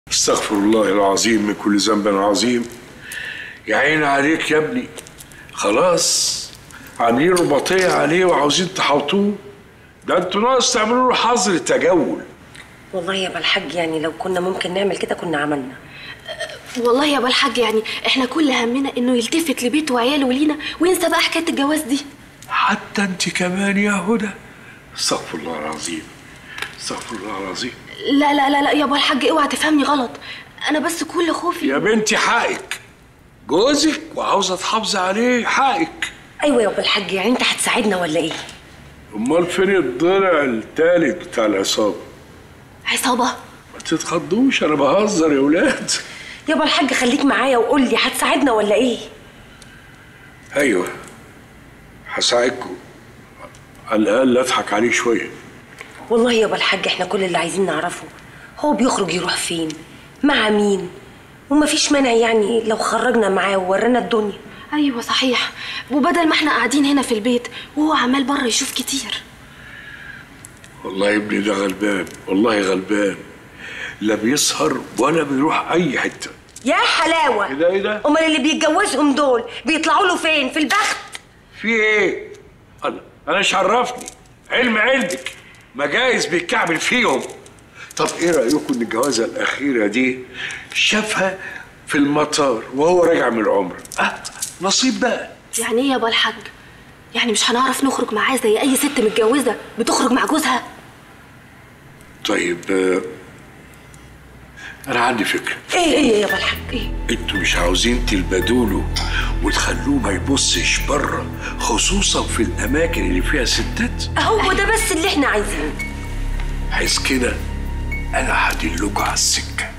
استغفر الله العظيم من كل ذنب عظيم يا عيني عليك يا ابني خلاص عاملين رباطية عليه وعاوزين تحوطوه ده انتوا ناقص تعملوا له حظر التجول والله يا بالحاج يعني لو كنا ممكن نعمل كده كنا عملنا والله يا بالحاج يعني احنا كل همنا انه يلتفت لبيته وعياله ولينا وينسى بقى حكايه الجواز دي حتى انت كمان يا هدى استغفر الله العظيم استغفر الله العظيم لا لا لا لا يا بالحاج اوعى تفهمني غلط انا بس كل خوفي يا بنتي حقك جوزك وعاوزه تحافظي عليه حقك ايوه يا بالحاج يعني انت هتساعدنا ولا ايه امال فين الضلع التالت بتاع العصابه عصابه ما تتخضوش انا بهزر يا ولاد يا بالحاج خليك معايا وقول لي هتساعدنا ولا ايه ايوه هساعدكم على الاقل اضحك عليه شويه والله يا بالحاج احنا كل اللي عايزين نعرفه هو بيخرج يروح فين مع مين ومفيش مانع يعني لو خرجنا معاه وورانا الدنيا ايوه صحيح وبدل ما احنا قاعدين هنا في البيت وهو عمال بره يشوف كتير والله ابني ده غلبان والله غلبان لا بيسهر ولا بيروح اي حته يا حلاوه ايه ده ايه ده امال اللي بيتجوزهم دول بيطلعوا له فين في البخت في ايه انا انا ايش عرفني علم علمك مجايز بيتكعبل فيهم طب ايه رايكم ان الجوازه الاخيره دي شافها في المطار وهو راجع من العمره اه نصيب بقى يعني ايه يا بالحاج يعني مش هنعرف نخرج معاه زي اي ست متجوزه بتخرج مع جوزها طيب آه، انا عندي فكره ايه ايه يا بالحاج ايه انتوا مش عاوزين تلبدوا له وتخلوه ما يبصش بره خصوصا في الاماكن اللي فيها ستات هو ده بس اللي احنا عايزينه حيث كده انا هدلكوا على السكه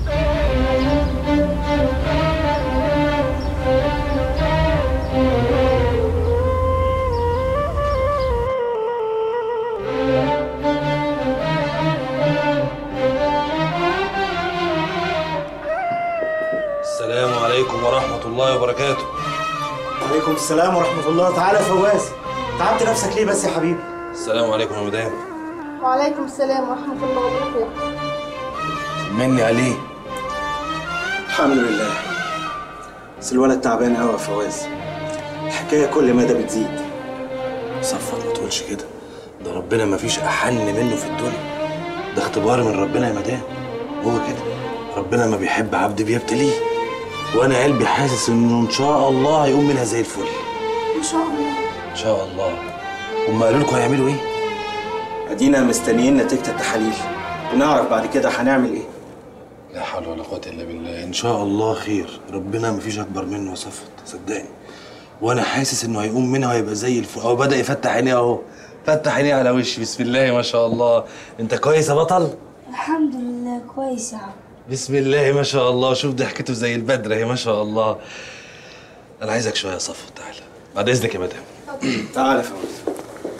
السلام عليكم ورحمة الله وبركاته وعليكم السلام ورحمة الله تعالى يا فواز تعبت نفسك ليه بس يا حبيبي السلام عليكم يا مدام وعليكم السلام ورحمة الله وبركاته مني عليه الحمد لله بس الولد تعبان قوي يا فواز الحكاية كل مدى بتزيد صفت ما تقولش كده ده ربنا ما فيش أحن منه في الدنيا ده اختبار من ربنا يا مدام هو كده ربنا ما بيحب عبد بيبتليه وانا قلبي حاسس انه ان شاء الله هيقوم منها زي الفل إن شاء الله ان شاء الله هم قالوا لكم هيعملوا ايه ادينا مستنيين نتيجة التحاليل ونعرف بعد كده هنعمل ايه لا حول ولا قوة إلا بالله إن شاء الله خير ربنا مفيش أكبر منه يا صفت صدقني وأنا حاسس إنه هيقوم منها وهيبقى زي الفل أهو بدأ يفتح عينيه أهو فتح عينيه على وشي بسم الله ما شاء الله أنت كويس يا بطل؟ الحمد لله كويس يا عم بسم الله ما شاء الله شوف ضحكته زي البدر اهي ما شاء الله أنا عايزك شوية يا صفت تعالى بعد إذنك يا مدام تعالى يا فواز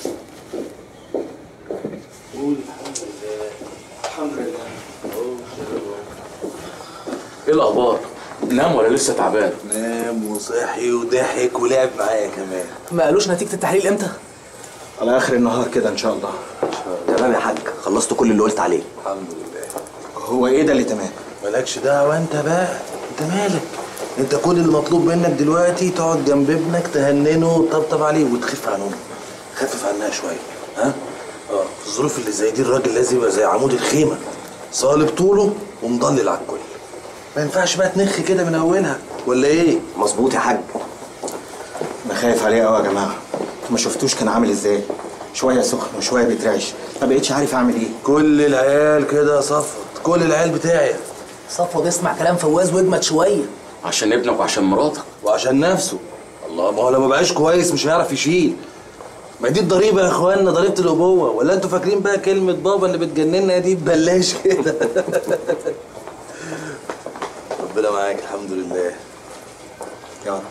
الحمد لله ايه الاخبار نام ولا لسه تعبان نام وصحي وضحك ولعب معايا كمان ما قالوش نتيجة التحليل امتى؟ على اخر النهار كده ان شاء الله تمام يا حاج خلصت كل اللي قلت عليه الحمد لله هو ايه ده اللي تمام مالكش دعوة انت بقى انت مالك انت كل المطلوب منك دلوقتي تقعد جنب ابنك تهننه وتطبطب عليه وتخف عن امه خفف عنها شوية ها اه في الظروف اللي زي دي الراجل لازم يبقى زي عمود الخيمة صالب طوله ومضلل على الكل ما ينفعش بقى تنخ كده من اولها ولا ايه مظبوط يا حاج انا خايف عليه قوي يا جماعة انتوا ما شفتوش كان عامل ازاي شوية سخن وشوية بيترعش ما بقتش عارف اعمل ايه كل العيال كده يا صفت كل العيال بتاعي صفوة بيسمع كلام فواز واجمد شوية عشان ابنك وعشان مراتك وعشان نفسه الله ما هو لو ما بقاش كويس مش هيعرف يشيل ما دي الضريبه يا اخوانا ضريبه الابوه ولا انتوا فاكرين بقى كلمه بابا اللي بتجننا دي ببلاش كده ربنا معاك الحمد لله يا رب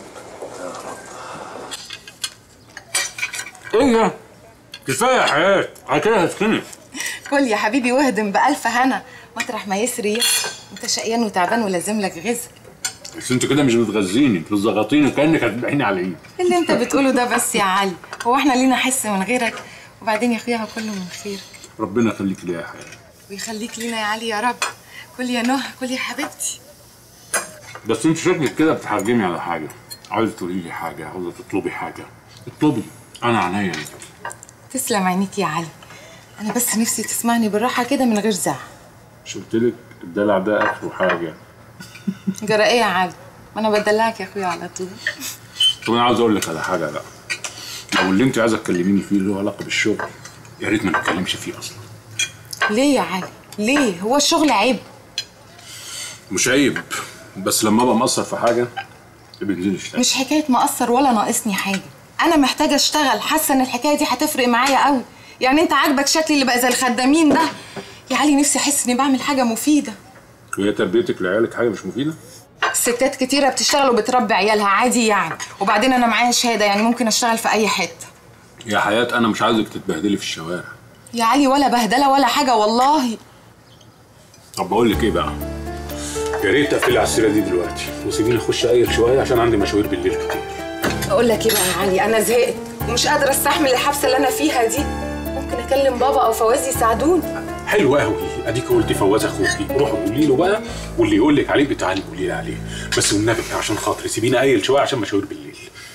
ايه ده؟ كفايه يا حياه على كده هتخنق كل يا حبيبي واهدم بألف هنا مطرح ما يسري انت شقيان وتعبان ولازم لك غذاء بس انت كده مش بتغذيني بتزغطيني كانك هتذبحيني على ايدي اللي انت بتقوله ده بس يا علي هو احنا لينا حس من غيرك وبعدين يا اخويا هو كله من خيرك ربنا يخليك ليا يا حياه ويخليك لينا يا علي يا رب كل يا نهى كل يا حبيبتي بس انت شكلك كده بتحجمي على حاجه عايزه تقولي لي حاجه عاوزه تطلبي حاجه اطلبي انا عينيا ليك تسلم عينيك يا علي انا بس نفسي تسمعني بالراحه كده من غير زعل مش قلت لك الدلع ده اخره حاجه جرى ايه يا علي ما انا بدلعك يا اخويا على طول طب انا عاوز اقول لك على حاجه بقى لو اللي انت عايزه تكلميني فيه له علاقه بالشغل يا ريت ما نتكلمش فيه اصلا ليه يا علي ليه هو الشغل عيب مش عيب بس لما ابقى مقصر في حاجه بنزل اشتغل مش حكايه مقصر ولا ناقصني حاجه انا محتاجه اشتغل حاسه ان الحكايه دي هتفرق معايا قوي يعني انت عاجبك شكلي اللي بقى زي الخدامين ده يا علي نفسي احس اني بعمل حاجه مفيده وهي تربيتك لعيالك حاجه مش مفيده ستات كتيره بتشتغل وبتربي عيالها عادي يعني وبعدين انا معايا شهاده يعني ممكن اشتغل في اي حته يا حياه انا مش عايزك تتبهدلي في الشوارع يا علي ولا بهدله ولا حاجه والله طب بقول لك ايه بقى يا ريت تقفلي على السيره دي دلوقتي وسيبيني اخش اقيل شويه عشان عندي مشاوير بالليل كتير اقول لك ايه بقى يا علي انا زهقت ومش قادره استحمل الحبسه اللي انا فيها دي ممكن اكلم بابا او فواز يساعدوني حلو قوي اديك قلتي فواز اخوكي روحي قولي له بقى واللي يقول لك عليه بتعالي قولي لي عليه بس والنبي عشان خاطري سيبيني قايل شويه عشان مشاوير بالليل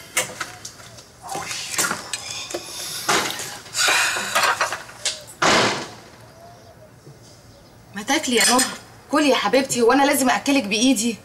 ما تاكلي يا نهى كلي يا حبيبتي هو انا لازم اكلك بايدي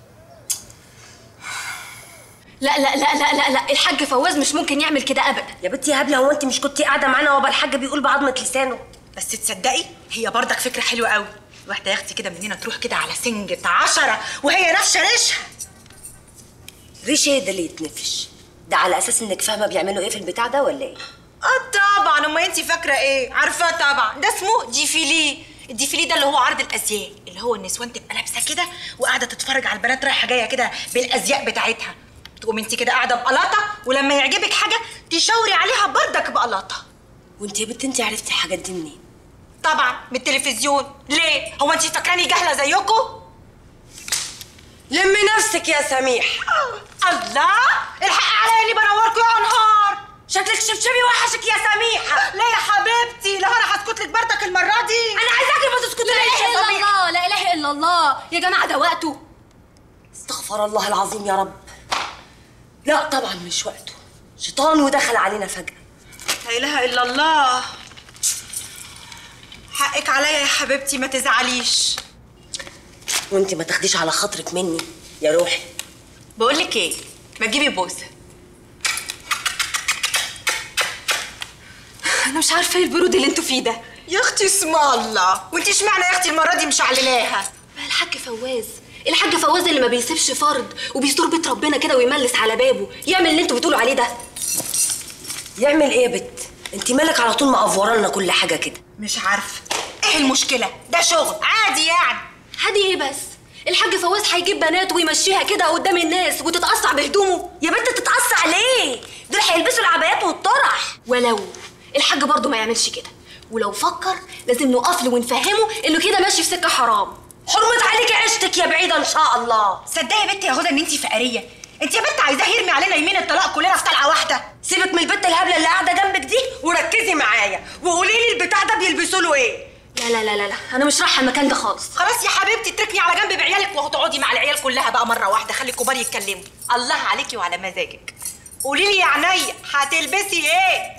لا لا لا لا لا لا الحاج فواز مش ممكن يعمل كده ابدا يا بنتي يا هبله هو انت مش كنتي قاعده معانا وابا الحاج بيقول بعضمه لسانه بس تصدقي هي برضك فكره حلوه قوي واحده يا اختي كده من هنا تروح كده على سنجة عشرة وهي نفشه ريشها ريش ايه ده اللي يتنفش ده على اساس انك فاهمه بيعملوا ايه في البتاع ده ولا ايه اه طبعا امال انت فاكره ايه عارفاه طبعا ده اسمه ديفيلي الديفيلي ده اللي هو عرض الازياء اللي هو النسوان تبقى لابسه كده وقاعده تتفرج على البنات رايحه جايه كده بالازياء بتاعتها تقوم انت كده قاعده بقلاطه ولما يعجبك حاجه تشاوري عليها بردك بقلاطه وانت يا بنت انت عرفتي الحاجات دي منين طبعا من التلفزيون ليه هو انت فاكراني جاهله زيكم لمي نفسك يا سميح الله الحق عليا اللي بنوركم يا نهار شكلك شبشبي وحشك يا سميحه لا يا حبيبتي لا انا هسكت لك بردك المره دي انا عايزاكي ما لا تسكتيش اله يا الا سميحه الله لا اله الا الله يا جماعه ده وقته استغفر الله العظيم يا رب لا طبعا مش وقته شيطان ودخل علينا فجأة لا اله الا الله حقك عليا يا حبيبتي ما تزعليش وانت ما تاخديش على خاطرك مني يا روحي بقول لك ايه ما تجيبي بوسه انا مش عارفه ايه البرود اللي انتوا فيه ده يا اختي اسم الله وانت اشمعنى يا اختي المره دي مشعللاها بقى الحاج فواز الحاج فواز اللي ما بيسيبش فرد وبيستر بيت ربنا كده ويملس على بابه يعمل اللي انتوا بتقولوا عليه ده يعمل ايه يا بت انت مالك على طول مقفوره لنا كل حاجه كده مش عارفه ايه المشكله ده شغل عادي يعني هادي ايه بس الحاج فواز هيجيب بنات ويمشيها كده قدام الناس وتتقصع بهدومه يا بنت تتقصع ليه دول هيلبسوا العبايات والطرح ولو الحاج برضه ما يعملش كده ولو فكر لازم نقف له ونفهمه انه كده ماشي في سكه حرام حرمت عليكي عيشتك يا بعيده ان شاء الله صدقي يا بنتي يا هدى ان انت فقريه انت يا بنت عايزاه يرمي علينا يمين الطلاق كلنا في طلعه واحده سيبك من البت الهبله اللي قاعده جنبك دي وركزي معايا وقولي لي البتاع ده بيلبسوا له ايه لا لا لا لا لا انا مش رايحه المكان ده خالص خلاص يا حبيبتي اتركني على جنب بعيالك وهتقعدي مع العيال كلها بقى مره واحده خلي الكبار يتكلموا الله عليكي وعلى مزاجك قولي لي يا عينيا هتلبسي ايه